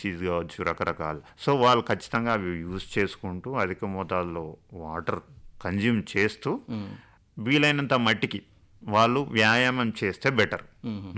Disease కావచ్చు రకరకాలు so వాళ్ళు ఖచ్చితంగా అవి యూజ్ చేసుకుంటూ అధిక మోతాదులో వాటర్ కన్జ్యూమ్ చేస్తూ వీలైనంత మట్టికి వాళ్ళు వ్యాయామం చేస్తే బెటర్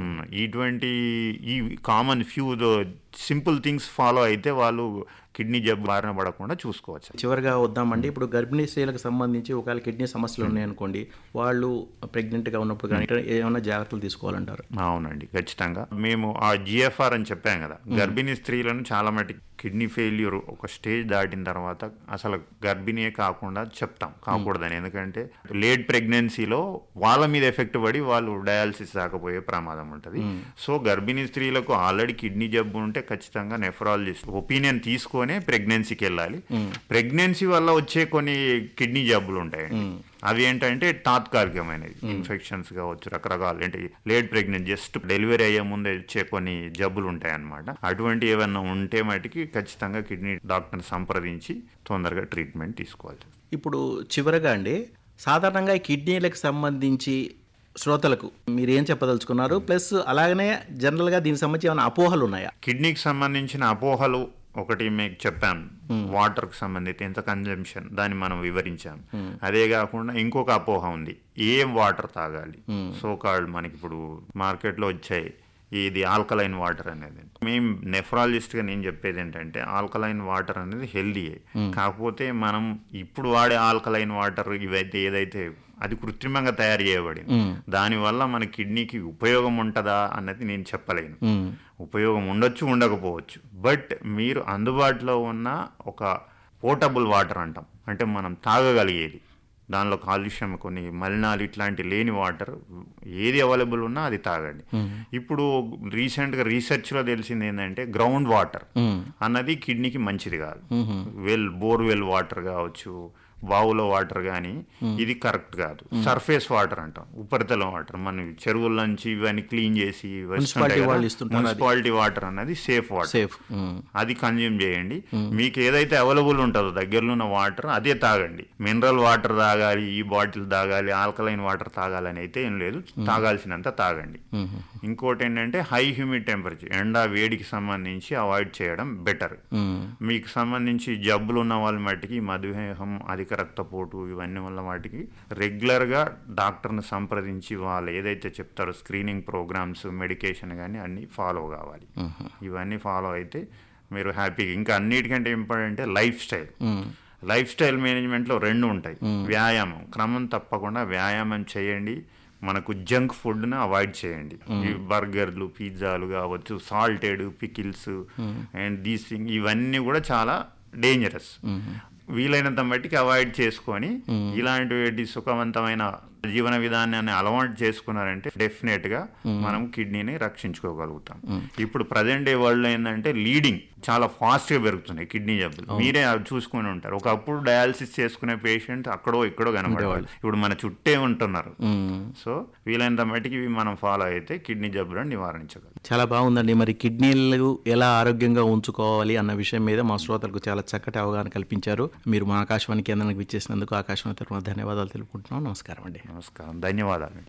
ఇటువంటి ఈ common few simple things follow అయితే వాళ్ళు కిడ్నీ జబ్బు బారిన పడకుండా చూసుకోవచ్చు చివరిగా వద్దామండి ఇప్పుడు గర్భిణీ స్త్రీలకు సంబంధించి ఒకవేళ కిడ్నీ సమస్యలు ఉన్నాయనుకోండి వాళ్ళు ప్రెగ్నెంట్గా ఉన్నప్పుడు కానీ ఏమైనా జాగ్రత్తలు తీసుకోవాలంటారు అవునండి ఖచ్చితంగా మేము ఆ జిఎఫ్ఆర్ అని చెప్పాం కదా గర్భిణీ స్త్రీలను చాలా మటుకు కిడ్నీ ఫెయిల్యూర్ ఒక స్టేజ్ దాటిన తర్వాత అసలు గర్భిణీయే కాకుండా చెప్తాం కాకూడదని ఎందుకంటే లేట్ ప్రెగ్నెన్సీలో వాళ్ళ మీద ఎఫెక్ట్ పడి వాళ్ళు డయాలసిస్ రాకపోయే ప్రమాదం ఉంటుంది సో గర్భిణీ స్త్రీలకు ఆల్రెడీ కిడ్నీ జబ్బు ఉంటే ఖచ్చితంగా నెఫ్రాలజిస్ట్ ఒపీనియన్ తీసుకొనే ప్రెగ్నెన్సీకి వెళ్ళాలి ప్రెగ్నెన్సీ వల్ల వచ్చే కొన్ని కిడ్నీ జబ్బులు ఉంటాయండి అవి ఏంటంటే తాత్కాలికమైనవి ఇన్ఫెక్షన్స్ కావచ్చు రకరకాల ఏంటి లేట్ ప్రెగ్నెంట్ జస్ట్ డెలివరీ అయ్యే ముందే వచ్చే కొన్ని జబ్బులు ఉంటాయి అన్నమాట అటువంటి ఏమన్నా ఉంటే మటుకి ఖచ్చితంగా కిడ్నీ డాక్టర్ని సంప్రదించి తొందరగా ట్రీట్మెంట్ తీసుకోవాలి ఇప్పుడు చివరగా అండి సాధారణంగా ఈ కిడ్నీలకు సంబంధించి శ్రోతలకు మీరు ఏం చెప్పదలుచుకున్నారు ప్లస్ అలాగనే జనరల్గా దీనికి సంబంధించి ఏమైనా అపోహలు ఉన్నాయా కిడ్నీకి సంబంధించిన అపోహలు ఒకటి మీకు చెప్పాను వాటర్కి సంబంధించి ఎంత కన్జంప్షన్ దాన్ని మనం వివరించాం అదే కాకుండా ఇంకొక అపోహ ఉంది ఏం వాటర్ తాగాలి సో కాల్డ్ మనకి ఇప్పుడు మార్కెట్లో వచ్చాయి ఇది ఆల్కలైన్ వాటర్ అనేది మేము నెఫ్రాలజిస్ట్గా నేను చెప్పేది ఏంటంటే ఆల్కలైన్ వాటర్ అనేది హెల్దీయే కాకపోతే మనం ఇప్పుడు వాడే ఆల్కలైన్ వాటర్ ఇవైతే ఏదైతే అది కృత్రిమంగా తయారు చేయబడింది దానివల్ల మన కిడ్నీకి ఉపయోగం ఉంటుందా అన్నది నేను చెప్పలేను ఉపయోగం ఉండొచ్చు ఉండకపోవచ్చు బట్ మీరు అందుబాటులో ఉన్న ఒక పోర్టబుల్ వాటర్ అంటాం అంటే మనం తాగగలిగేది దానిలో కాలుష్యం కొన్ని మలినాలు ఇట్లాంటి లేని వాటర్ ఏది అవైలబుల్ ఉన్నా అది తాగండి ఇప్పుడు రీసెంట్గా రీసెర్చ్లో తెలిసింది ఏంటంటే గ్రౌండ్ వాటర్ అన్నది కిడ్నీకి మంచిది కాదు వెల్ బోర్వెల్ వాటర్ కావచ్చు బావులో వాటర్ కానీ ఇది కరెక్ట్ కాదు సర్ఫేస్ వాటర్ అంటాం ఉపరితలం వాటర్ మన చెరువుల నుంచి ఇవన్నీ క్లీన్ చేసి Municipality వాళ్ళు ఇస్తుంటారు అది. మున్సిపాలిటీ వాటర్ అన్నది సేఫ్ వాటర్ సేఫ్ అది కన్జ్యూమ్ చేయండి మీకు ఏదైతే అవైలబుల్ ఉంటుందో దగ్గరలో ఉన్న వాటర్ అదే తాగండి మినరల్ వాటర్ తాగాలి ఈ బాటిల్ తాగాలి ఆల్కలైన్ వాటర్ తాగాలి అని అయితే ఏం లేదు తాగాల్సినంత తాగండి ఇంకోటి ఏంటంటే హై హ్యూమిడ్ టెంపరేచర్ ఎండ వేడికి సంబంధించి అవాయిడ్ చేయడం బెటర్ మీకు సంబంధించి జబ్బులు ఉన్న వాళ్ళ మట్టికి మధుమేహం అధిక రక్తపోటు ఇవన్నీ వల్ల వాటికి రెగ్యులర్గా డాక్టర్ని సంప్రదించి వాళ్ళు ఏదైతే చెప్తారో స్క్రీనింగ్ ప్రోగ్రామ్స్ మెడికేషన్ కానీ అన్నీ ఫాలో కావాలి ఇవన్నీ ఫాలో అయితే మీరు హ్యాపీగా ఇంకా అన్నిటికంటే important lifestyle lifestyle మేనేజ్మెంట్లో రెండు ఉంటాయి వ్యాయామం క్రమం తప్పకుండా వ్యాయామం చేయండి మనకు జంక్ ఫుడ్ను అవాయిడ్ చేయండి ఈ బర్గర్లు పిజ్జాలు కావచ్చు salted pickles and these thing ఇవన్నీ కూడా చాలా డేంజరస్ వీలైనంత మట్టికి అవాయిడ్ చేసుకొని ఇలాంటి సుఖవంతమైన జీవన విధానాన్ని అలవాటు చేసుకున్నారంటే డెఫినెట్ గా మనం కిడ్నీని రక్షించుకోగలుగుతాం ఇప్పుడు ప్రజెంట్ డే వరల్డ్ ఏంటంటే లీడింగ్ చాలా ఫాస్ట్ గా పెరుగుతున్నాయి కిడ్నీ జబ్బులు మీరే అవి చూసుకుని ఉంటారు ఒకప్పుడు డయాలసిస్ చేసుకునే పేషెంట్ అక్కడో ఇక్కడో కనబడేవాళ్ళు ఇప్పుడు మన చుట్టే ఉంటున్నారు సో వీలైనంత మట్టికి ఇవి మనం ఫాలో అయితే కిడ్నీ జబ్బులను నివారించగలం చాలా బాగుందండి మరి కిడ్నీలు ఎలా ఆరోగ్యంగా ఉంచుకోవాలి అన్న విషయం మీద మా శ్రోతలకు చాలా చక్కటి అవగాహన కల్పించారు మీరు మా ఆకాశవాణి కేంద్రానికి విచ్చేసినందుకు ఆకాశవాణి తరఫున ధన్యవాదాలు తెలుపుకుంటున్నాం నమస్కారం అండి నమస్కారం ధన్యవాదాలు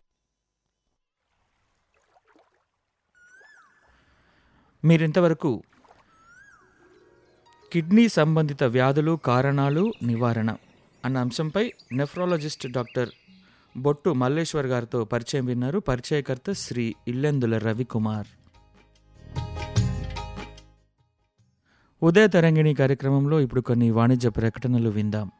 మీరింతవరకు కిడ్నీ సంబంధిత వ్యాధులు కారణాలు నివారణ అన్న అంశంపై నెఫ్రాలజిస్ట్ డాక్టర్ బొట్టు మల్లేశ్వర్ గారితో పరిచయం విన్నారు పరిచయకర్త శ్రీ ఇల్లెందుల రవికుమార్ ఉదయ తరంగిణి కార్యక్రమంలో ఇప్పుడు కొన్ని వాణిజ్య ప్రకటనలు విందాం